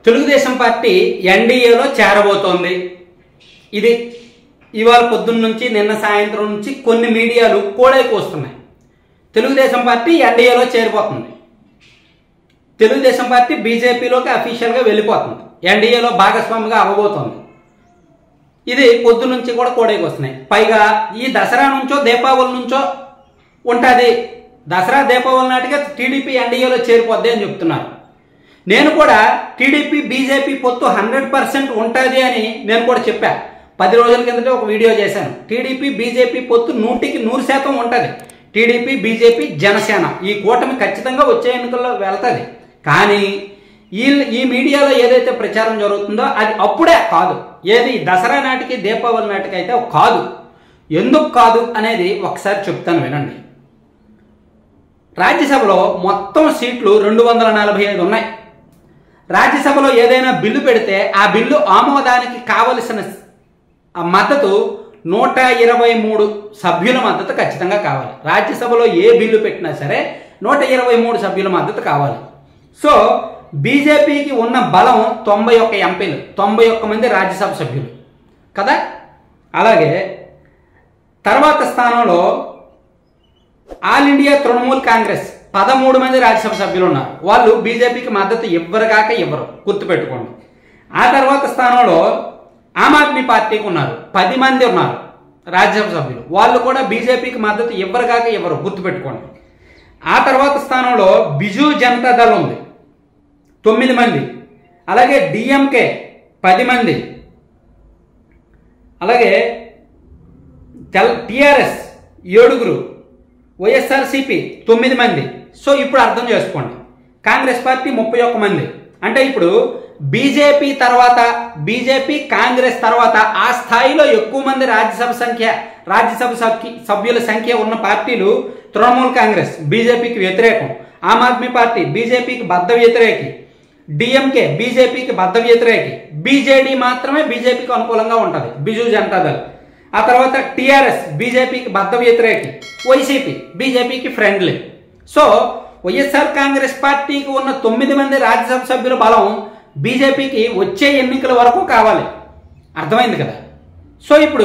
Telugu Desam party ఎన్డీఏలో చేరబోతోంది ఇది ఇవాళ పొద్దున్న నుంచి నిన్న సాయంత్రం నుంచి కొన్ని మీడియాలు కోడైకి వస్తున్నాయి తెలుగుదేశం పార్టీ ఎన్డీఏలో చేరిపోతుంది తెలుగుదేశం పార్టీ బీజేపీలోకి అఫీషియల్గా వెళ్ళిపోతుంది ఎన్డీఏలో భాగస్వామిగా అవ్వబోతోంది ఇది పొద్దు నుంచి కూడా కోడైకి వస్తున్నాయి పైగా ఈ దసరా నుంచో దీపావళి నుంచో ఉంటుంది దసరా దీపావళి నాటిగా టీడీపీ ఎన్డీఏలో చేరిపోద్ది అని చెప్తున్నారు నేను కూడా టీడీపీ బీజేపీ పొత్తు హండ్రెడ్ పర్సెంట్ ఉంటుంది అని నేను కూడా చెప్పా పది రోజుల కిందటే ఒక వీడియో చేశాను టీడీపీ బీజేపీ పొత్తు నూటికి నూరు శాతం ఉంటుంది టీడీపీ బీజేపీ జనసేన ఈ కూటమి ఖచ్చితంగా వచ్చే ఎన్నికల్లో వెళ్తుంది కానీ ఈ ఈ మీడియాలో ఏదైతే ప్రచారం జరుగుతుందో అది అప్పుడే కాదు ఏది దసరా నాటికి దీపావళి నాటికి అయితే కాదు ఎందుకు కాదు అనేది ఒకసారి చెప్తాను వినండి రాజ్యసభలో మొత్తం సీట్లు రెండు వందల నలభై ఐదు ఉన్నాయి రాజ్యసభలో ఏదైనా బిల్లు పెడితే ఆ బిల్లు ఆమోదానికి కావలసిన ఆ మద్దతు నూట ఇరవై మూడు సభ్యుల మద్దతు ఖచ్చితంగా కావాలి రాజ్యసభలో ఏ బిల్లు పెట్టినా సరే నూట ఇరవై మూడు సభ్యుల మద్దతు కావాలి సో బీజేపీకి ఉన్న బలం తొంభై ఒక్క ఎంపీలు తొంభై ఒక్క మంది రాజ్యసభ సభ్యులు కదా అలాగే తర్వాత స్థానంలో ఆల్ ఇండియా తృణమూల్ కాంగ్రెస్ పదమూడు మంది రాజ్యసభ సభ్యులు ఉన్నారు వాళ్ళు బీజేపీకి మద్దతు ఇవ్వరు కాక ఇవ్వరు గుర్తుపెట్టుకోండి ఆ తర్వాత స్థానంలో ఆమ్ ఆద్మీ పార్టీకి ఉన్నారు పది మంది ఉన్నారు రాజ్యసభ సభ్యులు వాళ్ళు కూడా బీజేపీకి మద్దతు ఇవ్వరు కాక ఇవ్వరు గుర్తుపెట్టుకోండి ఆ తర్వాత స్థానంలో బిజు జనతా దళ్ ఉంది తొమ్మిది మంది అలాగే డిఎంకే పది మంది అలాగే తెల్ టిఆర్ఎస్ ఏడుగురు వైఎస్ఆర్సిపి తొమ్మిది మంది సో ఇప్పుడు అర్థం చేసుకోండి కాంగ్రెస్ పార్టీ ముప్పై ఒక్క మంది అంటే ఇప్పుడు బీజేపీ తర్వాత బీజేపీ కాంగ్రెస్ తర్వాత ఆ స్థాయిలో ఎక్కువ మంది రాజ్యసభ సంఖ్య రాజ్యసభ సభ్య- సభ్యుల సంఖ్య ఉన్న పార్టీలు తృణమూల్ కాంగ్రెస్ బీజేపీకి వ్యతిరేకం ఆమ్ ఆద్మీ పార్టీ బీజేపీకి బద్ద వ్యతిరేకి డిఎంకే బీజేపీకి బద్ద వ్యతిరేకి బీజేడీ మాత్రమే బీజేపీకి అనుకూలంగా ఉంటుంది బిజు జనతాదళ్ ఆ తర్వాత టిఆర్ఎస్ బీజేపీకి బద్ద వ్యతిరేకి వైసీపీ బీజేపీకి ఫ్రెండ్లీ సో వైఎస్ఆర్ కాంగ్రెస్ పార్టీకి ఉన్న తొమ్మిది మంది రాజ్యసభ సభ్యుల బలం బీజేపీకి వచ్చే ఎన్నికల వరకు కావాలి అర్థమైంది కదా సో ఇప్పుడు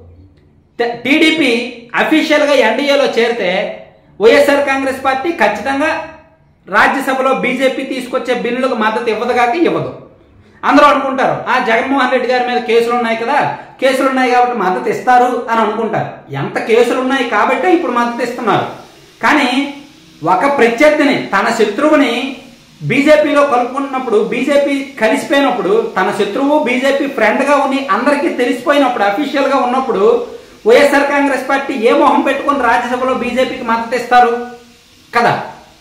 ట- టీడీపీ అఫీషియల్గా ఎన్డీఏలో చేరితే వైఎస్ఆర్ కాంగ్రెస్ పార్టీ ఖచ్చితంగా రాజ్యసభలో బీజేపీ తీసుకొచ్చే బిల్లులకు మద్దతు ఇవ్వదు కాక ఇవ్వదు అందరూ అనుకుంటారు ఆ జగన్మోహన్ రెడ్డి గారి మీద కేసులు ఉన్నాయి కదా కేసులు ఉన్నాయి కాబట్టి మద్దతు ఇస్తారు అని అనుకుంటారు ఎంత కేసులు ఉన్నాయి కాబట్టే ఇప్పుడు మద్దతు ఇస్తున్నారు కానీ ఒక ప్రత్యర్థిని తన శత్రువుని బీజేపీలో కలుపుకున్నప్పుడు బీజేపీ కలిసిపోయినప్పుడు తన శత్రువు బీజేపీ ఫ్రెండ్గా ఉండి అందరికీ తెలిసిపోయినప్పుడు అఫీషియల్గా ఉన్నప్పుడు వైఎస్ఆర్ కాంగ్రెస్ పార్టీ ఏ మొహం పెట్టుకొని రాజ్యసభలో బీజేపీకి మద్దతు ఇస్తారు కదా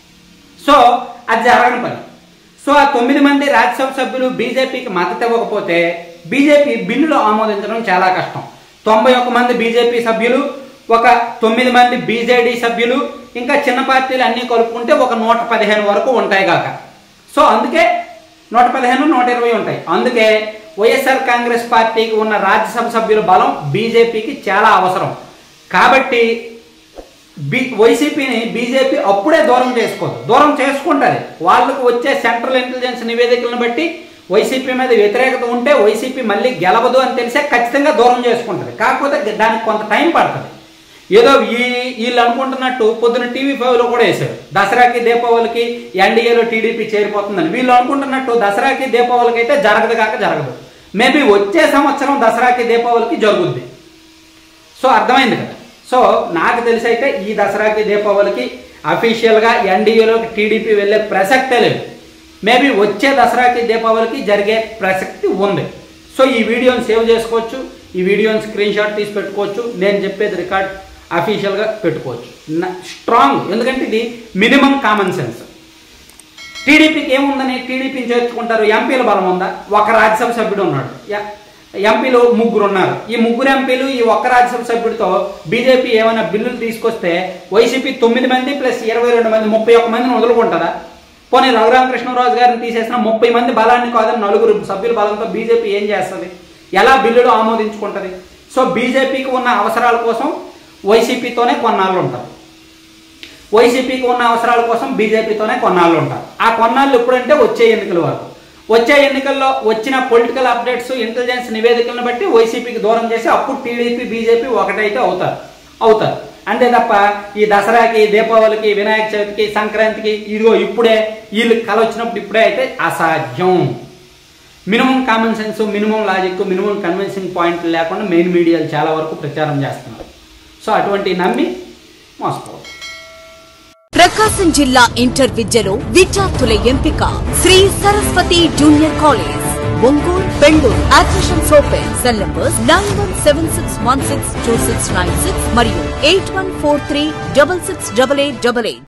సో అది జరగని పని సో ఆ తొమ్మిది మంది రాజ్యసభ సభ్యులు బీజేపీకి మద్దతు ఇవ్వకపోతే బీజేపీ బిల్లులు ఆమోదించడం చాలా కష్టం తొంభై ఒక్క మంది బీజేపీ సభ్యులు ఒక తొమ్మిది మంది బీజేడీ సభ్యులు ఇంకా చిన్న పార్టీలు అన్నీ కలుపుకుంటే ఒక నూట పదిహేను వరకు ఉంటాయి కాక సో అందుకే నూట పదిహేను నూట ఇరవై ఉంటాయి అందుకే వైఎస్ఆర్ కాంగ్రెస్ పార్టీకి ఉన్న రాజ్యసభ సభ్యుల బలం బీజేపీకి చాలా అవసరం కాబట్టి బి వైసీపీని బీజేపీ అప్పుడే దూరం చేసుకోదు దూరం చేసుకుంటుంది వాళ్ళకు వచ్చే సెంట్రల్ ఇంటెలిజెన్స్ నివేదికలను బట్టి వైసీపీ మీద వ్యతిరేకత ఉంటే వైసీపీ మళ్ళీ గెలవదు అని తెలిసే ఖచ్చితంగా దూరం చేసుకుంటుంది కాకపోతే దానికి కొంత టైం పడుతుంది ఏదో ఈ వీళ్ళు అనుకుంటున్నట్టు పొద్దున టీవీ ఫైవ్లో కూడా వేశారు దసరాకి దీపావళికి ఎన్డీఏలో టీడీపీ చేరిపోతుందని వీళ్ళు అనుకుంటున్నట్టు దసరాకి దీపావళికి అయితే జరగదు కాక జరగదు మేబీ వచ్చే సంవత్సరం దసరాకి దీపావళికి జరుగుద్ది సో అర్థమైంది కదా సో నాకు తెలిసి అయితే ఈ దసరాకి దీపావళికి అఫీషియల్గా ఎన్డీఏలోకి టీడీపీ వెళ్ళే ప్రసక్తే లేదు మేబీ వచ్చే దసరాకి దీపావళికి జరిగే ప్రసక్తి ఉంది సో ఈ వీడియోని సేవ్ చేసుకోవచ్చు ఈ వీడియోని స్క్రీన్ షాట్ తీసి పెట్టుకోవచ్చు నేను చెప్పేది రికార్డ్ అఫీషియల్గా పెట్టుకోవచ్చు స్ట్రాంగ్ ఎందుకంటే ఇది మినిమం కామన్ సెన్స్ టీడీపీకి ఏముందని టీడీపీని చేర్చుకుంటారు ఎంపీల బలం ఉందా ఒక రాజ్యసభ సభ్యుడు ఉన్నాడు ఎ- ఎంపీలు ముగ్గురు ఉన్నారు ఈ ముగ్గురు ఎంపీలు ఈ ఒక్క రాజ్యసభ సభ్యుడితో బీజేపీ ఏమైనా బిల్లులు తీసుకొస్తే వైసీపీ తొమ్మిది మంది ప్లస్ ఇరవై రెండు మంది ముప్పై ఒక్క మందిని వదులుకుంటుందా పోనీ రఘురామకృష్ణరాజు గారిని తీసేసిన ముప్పై మంది బలాన్ని కాదని నలుగురు సభ్యుల బలంతో బీజేపీ ఏం చేస్తుంది ఎలా బిల్లులు ఆమోదించుకుంటుంది సో బీజేపీకి ఉన్న అవసరాల కోసం వైసీపీతోనే కొన్నాళ్ళు ఉంటారు వైసీపీకి ఉన్న అవసరాల కోసం బీజేపీతోనే కొన్నాళ్ళు ఉంటారు ఆ కొన్నాళ్ళు ఎప్పుడంటే వచ్చే ఎన్నికల వరకు వచ్చే ఎన్నికల్లో వచ్చిన పొలిటికల్ అప్డేట్స్ ఇంటెలిజెన్స్ నివేదికలను బట్టి వైసీపీకి దూరం చేసి అప్పుడు టీడీపీ బీజేపీ ఒకటైతే అవుతారు అవుతారు అంతే తప్ప ఈ దసరాకి దీపావళికి వినాయక చవితికి సంక్రాంతికి ఇదిగో ఇప్పుడే వీళ్ళు కల వచ్చినప్పుడు ఇప్పుడే అయితే అసాధ్యం minimum common sense minimum logic minimum convincing పాయింట్లు లేకుండా మెయిన్ మీడియాలు చాలా వరకు ప్రచారం చేస్తున్నారు సో అటువంటి నమ్మి మోసపోవద్దు ప్రకాశం జిల్లా ఇంటర్ విద్యలో విద్యార్థుల ఎంపిక Shri Saraswati junior college Ongole Bengaluru admissions open cell numbers nine one seven six one six two six nine six మరియు eight one four three double six double eight double eight